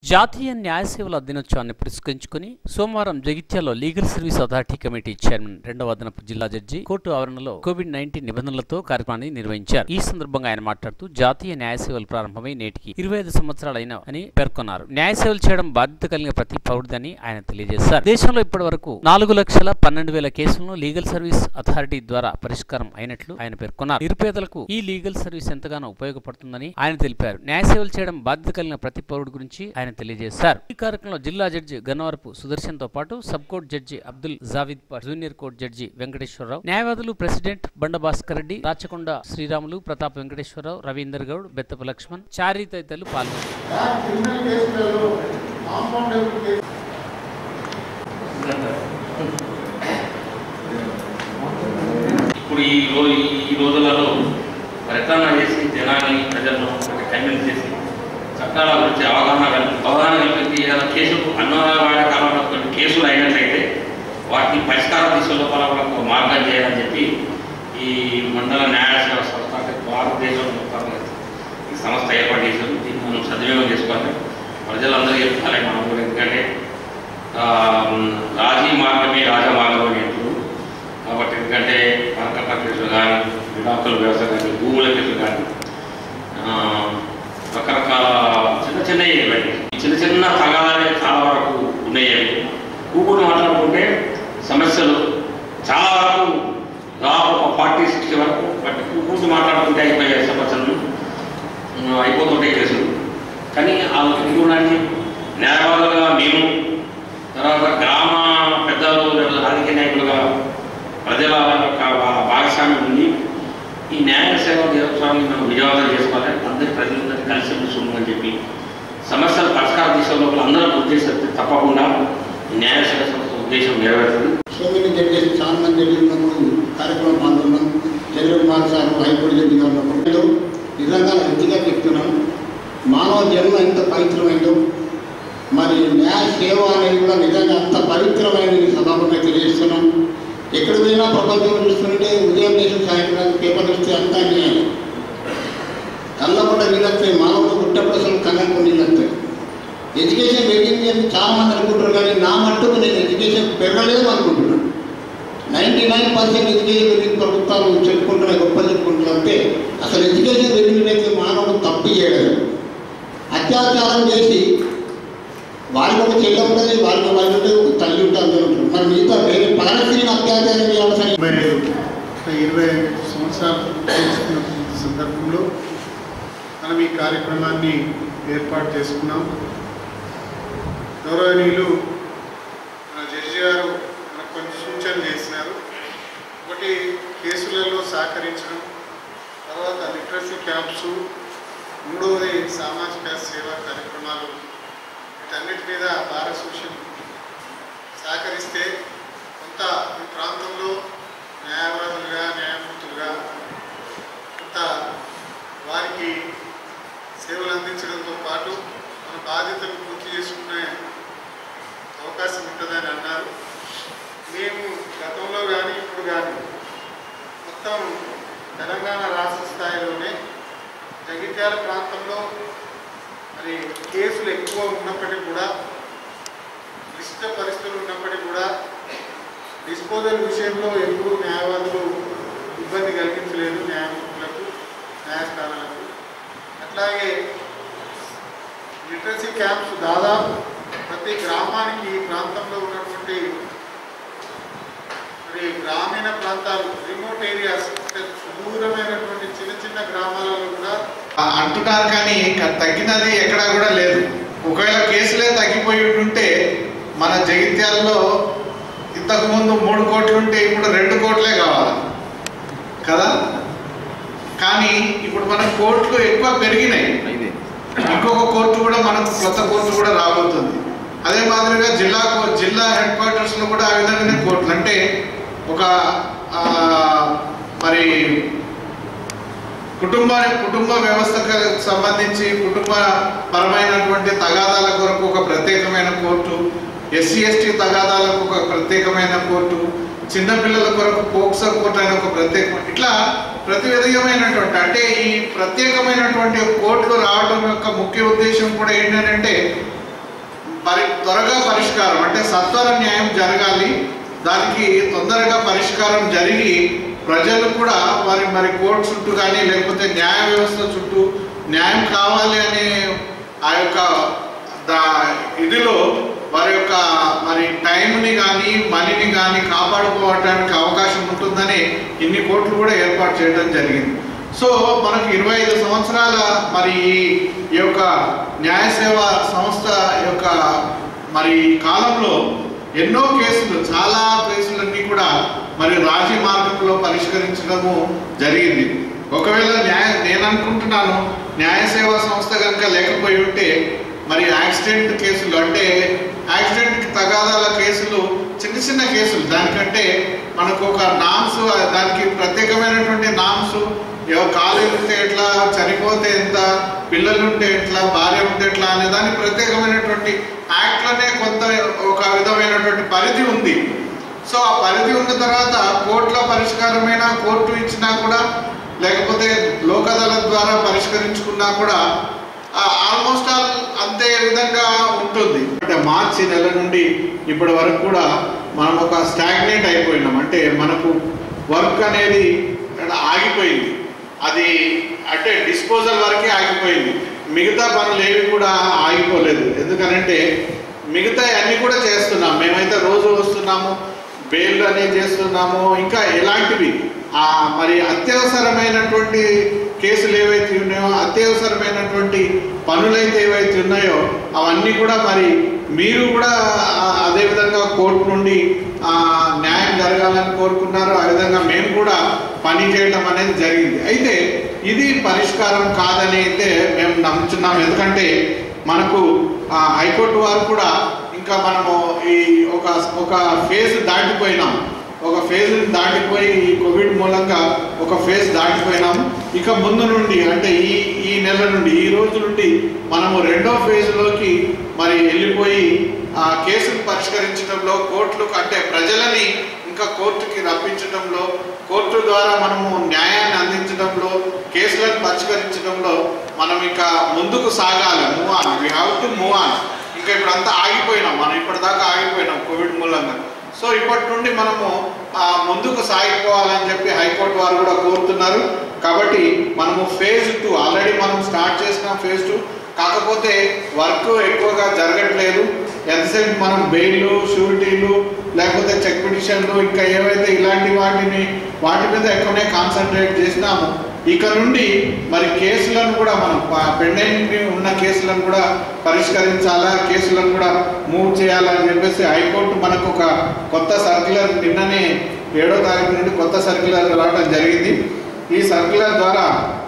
జాతీయ న్యాయ సేవల దినోత్సవాన్ని పురస్కరించుకుని సోమవారం జగిత్యాలలో legal service authority committee chairman రెండవ అదనపు జిల్లా జడ్జి కోర్టు ఆవరణలో కోవిడ్ నైన్టీన్ నిబంధనలతో కార్యక్రమాన్ని నిర్వహించారు ఈ సందర్భంగా ఆయన మాట్లాడుతూ జాతీయ న్యాయ సేవలు ప్రారంభమై నేటికి ఇరవై ఐదు సంవత్సరాలైన అని పేర్కొన్నారు న్యాయ సేవలు చేయడం బాధ్యత కలిగిన ప్రతి పౌరుడని ఆయన తెలియజేశారు దేశంలో ఇప్పటి వరకు నాలుగు లక్షల పన్నెండు వేల కేసులను లీగల్ సర్వీస్ అథారిటీ ద్వారా పరిష్కారం అయినట్లు ఆయన పేర్కొన్నారు నిరుపేదలకు ఈ లీగల్ సర్వీస్ ఎంతగానో ఉపయోగపడుతుందని ఆయన తెలిపారు న్యాయ సేవలు చేయడం బాధ్యత కలిగిన ప్రతి పౌరుడు గురించి ఆయన తెలియజేశారు ఈ కార్యక్రమంలో జిల్లా జడ్జి గన్నవరపు సుదర్శన్ తో పాటు sub court judge Abdul Javid Pash, junior court judge Venkateswararao న్యాయవాదులు ప్రెసిడెంట్ బండభాస్కర్ రెడ్డి రాచకొండ శ్రీరాములు ప్రతాప్ వెంకటేశ్వరరావు రవీందర్ గౌడ్ బెత్తపు లక్ష్మణ్ చారి తదితరులు పాల్గొన్నారు క్రిమినల్ కేసులలో కాంపౌండబుల్ కేసు ఇప్పుడు ఈ రోజు ఈ రోజులలో ప్రయత్నం చేసి జనాన్ని ప్రజలను కన్విన్స్ చేసి చట్టాల గురించి అవగాహన కల్పి అవగాహన కల్పించి ఏదైనా కేసులు అన్నవాడ కాలంలో కొన్ని కేసులు అయినట్లయితే వాటిని పరిష్కారం తీసుకునే లోపల వాళ్ళకు ఒక మార్గం చేయాలని చెప్పి ఈ మండల న్యాయ సేవ సంస్థ అంటే భారతదేశం మొత్తం ఈ సంస్థ ఏర్పాటు చేశారు దీన్ని మనం సద్వినియోగం చేసుకోవాలి ప్రజలందరూ చెప్పాలి మనం కూడా ఎందుకంటే ఆ, రాజీ మార్గమే రాజమార్గం అని అంటారు కాబట్టి ఎందుకంటే మార్కట్ల కేసులు కానీ విడాకుల వ్యవస్థ కానీ భూముల కేసులు కానీ ఆ, రకరకాల చిన్న చిన్న ఇవన్నీ ఈ చిన్న చిన్న తగాదాలే చాలా వరకు ఉన్నాయి అవి కూకుని మాట్లాడుకుంటే సమస్యలు చాలా వరకు దాదాపు ఒక ఫార్టీ సిక్స్టీ వరకు బట్టి కూకుని మాట్లాడుకుంటే అయిపోయే సమస్యలు ఆ, అయిపోతుంటాయి కేసులు కానీ ఆ ఎదుగుడానికి న్యాయవాదులుగా మేము తర్వాత గ్రామ పెద్దలు లేదా రాజకీయ నాయకులుగా ప్రజల యొక్క భా- భాగస్వామ్యం ఉంది ఈ న్యాయ సేవ దినోత్సవాన్ని మనం విజయవంతం చేసుకోవాలి అందరి ప్రజలందరికీ కలిసి కూర్చుందని చెప్పి సమస్యలు పరిష్కారం చేసే లోపల అందరూ ఉద్దేశం తప్పకుండా ఈ న్యాయ సేవ సంస్థ ఉద్దేశం నెరవేరుతుంది సో మెనీ జడ్జెస్ చాలా మంది జడ్జెస్ ఉన్నప్పుడు కార్యక్రమం పాల్గొన్నాం చంద్ర కుమార్ సార్ హైకోర్టు జడ్జిగా ఉన్నప్పుడు నిజంగా వ్యక్తిగా చెప్తున్నాం మానవ జన్మ ఎంత పవిత్రమైందో మరి న్యాయ సేవ అనేది కూడా నిజంగా అంత పవిత్రమైన సభాపంగా తెలియజేస్తున్నాం ఎక్కడ పోయినా ప్రపంచంలో చూస్తుంటే ఉదయం దేశం సాయంత్రం పేపర్ వస్తే అంతా అన్యాయం కళ్ళకుండా నీళ్ళొస్తాయి మానవుడు పుట్టప్పుడు అసలు కళ్ళకు నీళ్ళు వస్తాయి ఎడ్యుకేషన్ పెరిగింది అని చాలా మంది అనుకుంటారు కానీ నా మట్టుకు నేను ఎడ్యుకేషన్ పెరగలేదు అనుకుంటున్నాను నైంటీ నైన్ పర్సెంట్ ఎడ్యుకేషన్ పెరిగిన ప్రభుత్వాలు చెప్పుకుంటున్నాయి గొప్ప చెప్పుకుంటున్నారు అంటే అసలు ఎడ్యుకేషన్ పెరిగినట్లయితే మానవుడు తప్పు చేయలేదు అత్యాచారం చేసి వారికి ఒక చెల్లి ఉంటుంది వారికి వారికి ఉంటుంది ఒక తల్లి ఉంటుంది అంటారు మరి మిగతా వేరే పగలసిరిని అత్యాచారం చేయాల్సిన ఇరవై ఐదు ఇరవై ఐదు సంవత్సరాలు చేసుకున్న సందర్భంలో మనం ఈ కార్యక్రమాన్ని ఏర్పాటు చేసుకున్నాం గౌరవనీయులు మన జడ్జి గారు మనకు కొన్ని సూచనలు చేసినారు ఒకటి కేసులలో సహకరించడం తర్వాత లిటరసీ క్యాంప్స్ మూడవది సామాజిక సేవా కార్యక్రమాలు వీటన్నిటి మీద భారత అసోసియేషన్ సహకరిస్తే కొంత ఈ ప్రాంతంలో న్యాయవాదులుగా న్యాయమూర్తులుగా కొంత వారికి సేవలు అందించడంతో పాటు మన బాధ్యతలు పూర్తి చేసుకునే అవకాశం ఉంటుందని అన్నారు మేము గతంలో కానీ ఇప్పుడు కానీ మొత్తం తెలంగాణ రాష్ట్ర స్థాయిలోనే జగిత్యాల ప్రాంతంలో మరి కేసులు ఎక్కువ ఉన్నప్పటికీ కూడా క్లిష్ట పరిస్థితులు ఉన్నప్పటికీ కూడా డిస్పోజల్ విషయంలో ఎప్పుడూ న్యాయవాదులు ఇబ్బంది కలిగించలేదు న్యాయమూర్తులకు న్యాయస్థానాలకు అట్లాగే లిటరసీ క్యాంప్స్ దాదాపు ప్రతి గ్రామానికి ఈ ప్రాంతంలో ఉన్నటువంటి మరి గ్రామీణ ప్రాంతాలు రిమోట్ ఏరియాస్ అంటే సుదూరమైనటువంటి చిన్న చిన్న గ్రామాలలో కూడా అంటున్నారు కానీ క- తగ్గినది ఎక్కడా కూడా లేదు ఒకవేళ కేసులే తగ్గిపోయి ఉంటే మన జగిత్యాలలో ఇంతకు ముందు మూడు కోట్లు ఉంటే ఇప్పుడు రెండు కోట్లే కావాలి కదా కానీ ఇప్పుడు మన కోర్టులు ఎక్కువ పెరిగినాయి ఇంకొక కోర్టు కూడా మనకు కొత్త కోర్టు కూడా రాబోతుంది అదే మాదిరిగా జిల్లా కో- జిల్లా హెడ్ క్వార్టర్స్లో కూడా ఆ విధంగానే కోర్టులు అంటే ఒక ఆ, మరి కుటుంబ కుటుంబ వ్యవస్థకు సంబంధించి కుటుంబ పరమైనటువంటి తగాదాల కొరకు ఒక ప్రత్యేకమైన కోర్టు ఎస్సీ ఎస్టీ తగాదాలకు ఒక ప్రత్యేకమైన కోర్టు చిన్నపిల్లల కొరకు పోక్సో కోర్టు అనే ఒక ప్రత్యేక ఇట్లా ప్రతి విధమైనటువంటి అంటే ఈ ప్రత్యేకమైనటువంటి కోర్టులు రావడం యొక్క ముఖ్య ఉద్దేశం కూడా ఏంటంటే పరి త్వరగా పరిష్కారం అంటే సత్వర న్యాయం జరగాలి దానికి తొందరగా పరిష్కారం జరిగి ప్రజలు కూడా మరి మరి కోర్టు చుట్టూ కానీ లేకపోతే న్యాయ వ్యవస్థ చుట్టూ న్యాయం కావాలి అనే ఆ యొక్క దా ఇదిలో వారి యొక్క మరి టైంని కానీ మనీని కానీ కాపాడుకోవడానికి అవకాశం ఉంటుందని ఇన్ని కోట్లు కూడా ఏర్పాటు చేయడం జరిగింది సో మనకు ఇరవై ఐదు సంవత్సరాల మరి ఈ యొక్క న్యాయ సేవా సంస్థ యొక్క మరి కాలంలో ఎన్నో కేసులు చాలా కేసులన్నీ కూడా మరి రాజీ మార్గంలో పరిష్కరించడము జరిగింది ఒకవేళ న్యాయ నేను అనుకుంటున్నాను న్యాయ సేవా సంస్థ కనుక లేకపోయి ఉంటే మరి యాక్సిడెంట్ కేసులు అంటే యాక్సిడెంట్ తగాదాల కేసులు చిన్న చిన్న కేసులు దానికంటే మనకు ఒక నామ్స్ దానికి ప్రత్యేకమైనటువంటి నామ్స్ ఏవో కాలు ఉంటే ఎట్లా చనిపోతే ఎంత పిల్లలు ఉంటే ఎట్లా భార్య ఉంటే ఎట్లా అనే దానికి ప్రత్యేకమైనటువంటి యాక్ట్లోనే కొంత ఒక విధమైనటువంటి పరిధి ఉంది సో ఆ పరిధి ఉన్న తర్వాత కోర్టుల పరిష్కారమైన కోర్టు ఇచ్చినా కూడా లేకపోతే లోక్ అదాలత్ ద్వారా పరిష్కరించుకున్నా కూడా ఆల్మోస్ట్ ఆల్ అంతే విధంగా ఉంటుంది అంటే మార్చి నెల నుండి ఇప్పటి వరకు కూడా మనం ఒక స్టాగ్నేట్ అయిపోయినాం అంటే మనకు వర్క్ అనేది ఆగిపోయింది అది అంటే డిస్పోజల్ వరకే ఆగిపోయింది మిగతా పనులు ఏవి కూడా ఆగిపోలేదు ఎందుకనంటే మిగతా అన్నీ కూడా చేస్తున్నాం మేమైతే రోజు వస్తున్నాము బెయిల్ అనేది చేస్తున్నాము ఇంకా ఎలాంటివి ఆ మరి అత్యవసరమైనటువంటి కేసులు ఏవైతే ఉన్నాయో అత్యవసరమైనటువంటి పనులైతే ఏవైతే ఉన్నాయో అవన్నీ కూడా మరి మీరు కూడా ఆ- అదే విధంగా కోర్టు నుండి ఆ, న్యాయం జరగాలని కోరుకున్నారు ఆ విధంగా మేము కూడా పని చేయడం అనేది జరిగింది అయితే ఇది పరిష్కారం కాదని అయితే మేము నమ్ముతున్నాం ఎందుకంటే మనకు ఆ, హైకోర్టు వారు కూడా ఇంకా మనము ఈ ఒక ఒక ఫేజ్ దాటిపోయినాం ఒక ఫేజ్ దాటిపోయి ఈ కోవిడ్ మూలంగా ఒక ఫేజ్ దాటిపోయినాం ఇక ముందు నుండి అంటే ఈ ఈ నెల నుండి ఈ రోజు నుండి మనము రెండో ఫేజ్లోకి మరి వెళ్ళిపోయి ఆ కేసును పరిష్కరించడంలో కోర్టులకు అంటే ప్రజలని ఇంకా కోర్టుకి రప్పించడంలో కోర్టు ద్వారా మనము న్యాయాన్ని అందించడంలో కేసులను పరిష్కరించడంలో మనం ఇంకా ముందుకు సాగాలి move on we have to move on ఇంకా ఇప్పుడు అంతా ఆగిపోయినాం మనం ఇప్పటిదాకా ఆగిపోయినాం కోవిడ్ మూలంగా సో ఇప్పటి నుండి మనము ఆ, ముందుకు సాగిపోవాలని చెప్పి హైకోర్టు వారు కూడా కోరుతున్నారు కాబట్టి మనము ఫేజ్ టూ ఆల్రెడీ మనం స్టార్ట్ చేసిన ఫేజ్ టూ కాకపోతే వర్క్ ఎక్కువగా జరగట్లేదు ఎంతసేపు మనం బెయిల్ షూరిటీలు లేకపోతే చెక్ పిటిషన్లు ఇంకా ఏవైతే ఇలాంటి వాటిని వాటి మీద ఎక్కువనే కాన్సన్ట్రేట్ చేసినాము ఇక నుండి మరి కేసులను కూడా మనం పెండింగ్ ఉన్న కేసులను కూడా పరిష్కరించాలా కేసులను కూడా మూవ్ చేయాలని చెప్పేసి హైకోర్టు మనకు ఒక కొత్త సర్క్యులర్ నిన్ననే ఏడో తారీఖు నుండి కొత్త సర్క్యులర్ రావడం జరిగింది ఈ సర్క్యులర్ ద్వారా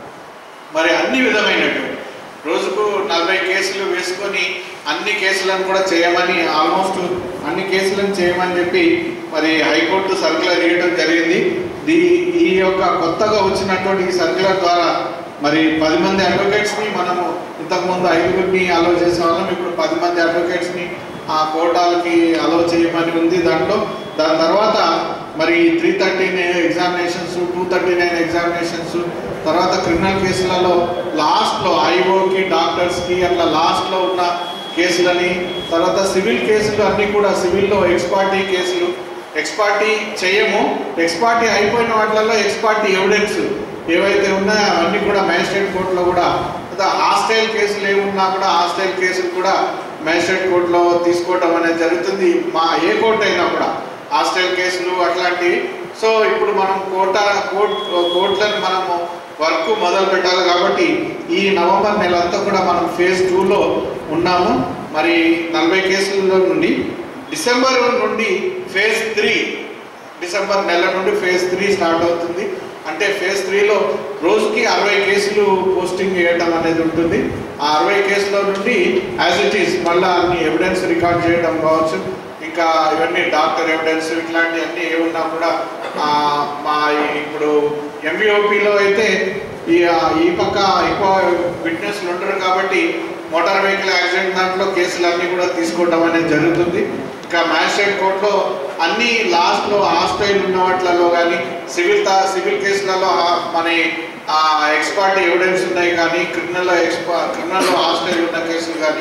మరి అన్ని విధమైనటువంటి రోజుకు నలభై కేసులు వేసుకొని అన్ని కేసులను కూడా చేయమని ఆల్మోస్ట్ అన్ని కేసులను చేయమని చెప్పి మరి హైకోర్టు సర్క్యులర్ ఇవ్వడం జరిగింది దీ ఈ యొక్క కొత్తగా వచ్చినటువంటి ఈ సర్క్యులర్ ద్వారా మరి పది మంది అడ్వకేట్స్ని మనము ఇంతకుముందు ఐదుగురిని అలో చేసే వాళ్ళం ఇప్పుడు పది మంది అడ్వకేట్స్ని ఆ కోటాలకి అలో చేయమని ఉంది దాంట్లో దాని తర్వాత మరి three thirty nine examinations two thirty nine examinations తర్వాత క్రిమినల్ కేసులలో లాస్ట్లో ఐఓకి డాక్టర్స్కి అట్లా లాస్ట్లో ఉన్న కేసులని తర్వాత సివిల్ కేసులు అన్నీ కూడా సివిల్లో ఎక్స్పార్టీ కేసులు ఎక్స్పార్టీ చేయము ఎక్స్పార్టీ అయిపోయిన వాటిలలో ఎక్స్పార్టీ ఎవిడెన్స్ ఏవైతే ఉన్నాయో అవన్నీ కూడా మ్యాజిస్ట్రేట్ కోర్టులో కూడా హాస్టైల్ కేసులు ఏమున్నా కూడా హాస్టైల్ కేసులు కూడా మ్యాజిస్ట్రేట్ కోర్టులో తీసుకోవడం అనేది జరుగుతుంది మా ఏ కోర్టు అయినా కూడా హాస్టైల్ కేసులు అట్లాంటివి సో ఇప్పుడు మనం కోట కోర్ట్ కోర్టులను మనము వర్క్ మొదలు పెట్టాలి కాబట్టి ఈ నవంబర్ నెలంతా కూడా మనం ఫేజ్ టూలో ఉన్నాము మరి నలభై కేసుల నుండి డిసెంబర్ నుండి ఫేజ్ త్రీ డిసెంబర్ నెల నుండి ఫేజ్ త్రీ స్టార్ట్ అవుతుంది అంటే ఫేజ్ త్రీలో రోజుకి అరవై కేసులు పోస్టింగ్ చేయడం అనేది ఉంటుంది ఆ అరవై కేసుల నుండి యాజ్ ఇట్ ఈస్ మళ్ళీ అన్ని ఎవిడెన్స్ రికార్డ్ చేయడం కావచ్చు ఇంకా ఇవన్నీ డాక్టర్ ఎవిడెన్స్ ఇట్లాంటివన్నీ ఏమున్నా కూడా ఆ, మా ఈ- ఇప్పుడు ఎంవిఓపిలో అయితే ఈ ఆ, ఈ పక్క ఎక్కువ విట్నెస్లు ఉంటారు కాబట్టి మోటార్ వెహికల్ యాక్సిడెంట్ దాంట్లో కేసులన్నీ కూడా తీసుకోవడం అనేది జరుగుతుంది ఇంకా మ్యాజిస్ట్రేట్ కోర్టులో అన్ని లాస్ట్లో హాస్టైల్ ఉన్న వాటిలలో కానీ సివిల్ తా సివిల్ కేసులలో ఆ- మన ఎక్స్పర్ట్ ఎవిడెన్స్ ఉన్నాయి కానీ క్రిమినల్ ఎక్స్పా క్రిమినల్ హాస్టైల్ ఉన్న కేసులు కానీ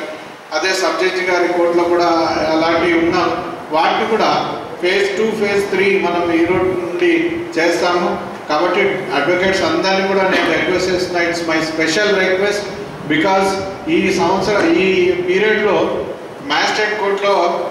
అదే సబ్జెక్ట్ గారి కోర్టులో కూడా అలాంటివి ఉన్న వాటిని కూడా ఫేజ్ టూ ఫేజ్ త్రీ మనం ఈరోజు నుండి చేస్తాము కాబట్టి అడ్వకేట్స్ అందరినీ కూడా నేను రిక్వెస్ట్ చేస్తున్నా it's my special request because ఈ సంవత్సరం ఈ పీరియడ్లో మ్యాజిస్ట్రేట్ కోర్టులో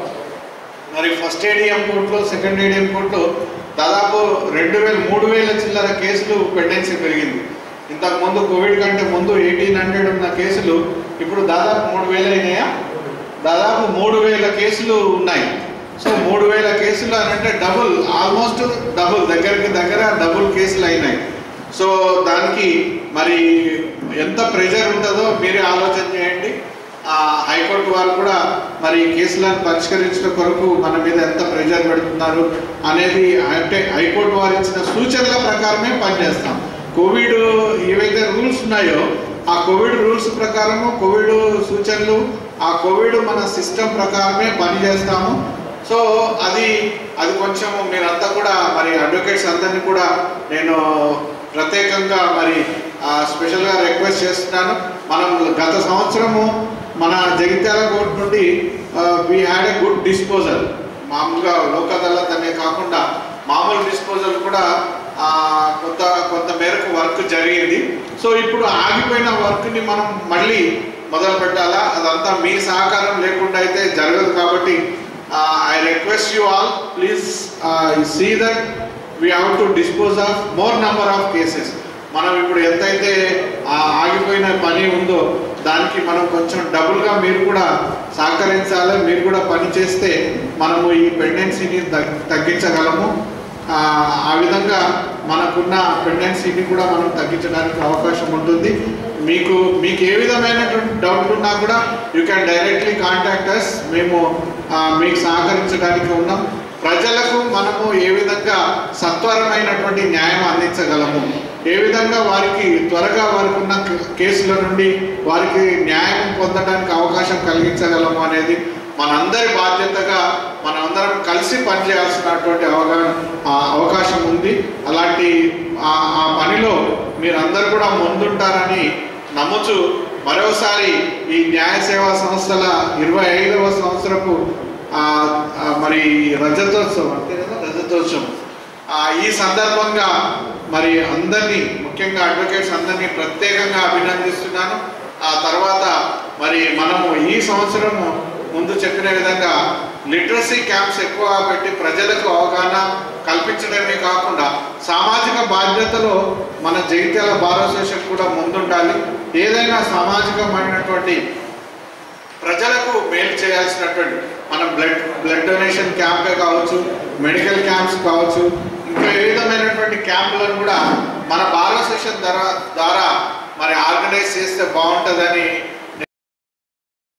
మరి ఫస్ట్ ఏడిఎం కోర్టులో సెకండ్ ఏడిఎం కోర్టులో దాదాపు రెండు వేల మూడు వేల చిల్లర కేసులు పెండెన్సీ పెరిగింది ఇంతకు ముందు కోవిడ్ కంటే ముందు ఎయిటీన్ హండ్రెడ్ ఉన్న కేసులు ఇప్పుడు దాదాపు మూడు వేలు అయినాయా దాదాపు మూడు వేల కేసులు ఉన్నాయి సో మూడు వేల కేసులు అని అంటే డబుల్ ఆల్మోస్ట్ డబుల్ దగ్గరికి దగ్గర డబుల్ కేసులు అయినాయి సో దానికి మరి ఎంత ప్రెషర్ ఉంటుందో మీరే ఆలోచన చేయండి ఆ హైకోర్టు వారు కూడా మరి ఈ కేసులను పరిష్కరించడం కొరకు మన మీద ఎంత ప్రెషర్ పెడుతున్నారు అనేది అంటే హైకోర్టు వారు ఇచ్చిన సూచనల ప్రకారమే పనిచేస్తాం కోవిడ్ ఏవైతే రూల్స్ ఉన్నాయో ఆ కోవిడ్ రూల్స్ ప్రకారము కోవిడ్ సూచనలు ఆ కోవిడ్ మన సిస్టమ్ ప్రకారమే పనిచేస్తాము సో అది అది కొంచెం మీరంతా కూడా మరి అడ్వకేట్స్ అందరినీ కూడా నేను ప్రత్యేకంగా మరి ఆ, స్పెషల్గా రిక్వెస్ట్ చేస్తున్నాను మనం గత సంవత్సరము మన జగిత్యాల కోర్టు నుండి we had a good disposal మామూలుగా లోక్ అదాలత్ అనే కాకుండా మామూలు డిస్పోజల్ కూడా ఆ, కొంత కొంత మేరకు వర్క్ జరిగింది సో ఇప్పుడు ఆగిపోయిన వర్క్ని మనం మళ్ళీ మొదలు పెట్టాలా అదంతా మీ సహకారం లేకుండా అయితే జరగదు కాబట్టి I request you all please see that we have to dispose of more number of cases మనం ఇప్పుడు ఎంతైతే ఆ ఆగిపోయిన పని ఉందో దానికి మనం కొంచెం డబుల్గా మీరు కూడా సహకరించాలి మీరు కూడా పని చేస్తే మనము ఈ పెండెన్సీని తగ్- తగ్గించగలము ఆ ఆ విధంగా మనకున్న పెండెన్సీని కూడా మనం తగ్గించడానికి అవకాశం ఉంటుంది మీకు మీకు ఏ విధమైనటువంటి డౌట్లు ఉన్నా కూడా you can directly contact us మేము ఆ, మీకు సహకరించడానికి ఉన్నాం ప్రజలకు మనము ఏ విధంగా సత్వరమైనటువంటి న్యాయం అందించగలము ఏ విధంగా వారికి త్వరగా వారికి ఉన్న కే- కేసుల నుండి వారికి న్యాయం పొందడానికి అవకాశం కలిగించగలము అనేది మనందరి బాధ్యతగా మనందరం కలిసి పనిచేయాల్సినటువంటి అవగాహన ఆ అవకాశం ఉంది అలాంటి ఆ ఆ పనిలో మీరందరూ కూడా ముందుంటారని నమ్ముచు మరోసారి ఈ న్యాయ సేవా సంస్థల ఇరవై ఐదవ సంవత్సరపు ఆ, ఆ, మరి రజతోత్సవం అంతే కదా రజతోత్సవం ఆ, ఈ సందర్భంగా మరి అందరినీ ముఖ్యంగా అడ్వకేట్స్ అందరినీ ప్రత్యేకంగా అభినందిస్తున్నాను ఆ తర్వాత మరి మనము ఈ సంవత్సరము ముందు చెప్పిన విధంగా లిటరసీ క్యాంప్స్ ఎక్కువగా పెట్టి ప్రజలకు అవగాహన కల్పించడమే కాకుండా సామాజిక బాధ్యతలో మన జగిత్యాల బార్ అసోసియేషన్ కూడా ముందుండాలి ఏదైనా సామాజికమైనటువంటి ప్రజలకు మేలు చేయాల్సినటువంటి మనం బ్లడ్ బ్లడ్ డొనేషన్ క్యాంపే కావచ్చు మెడికల్ క్యాంప్స్ కావచ్చు ఇంకా ఏ విధమైనటువంటి క్యాంపులను కూడా మన బార్ అసోసియేషన్ ద్వారా ద్వారా మరి ఆర్గనైజ్ చేస్తే బాగుంటుందని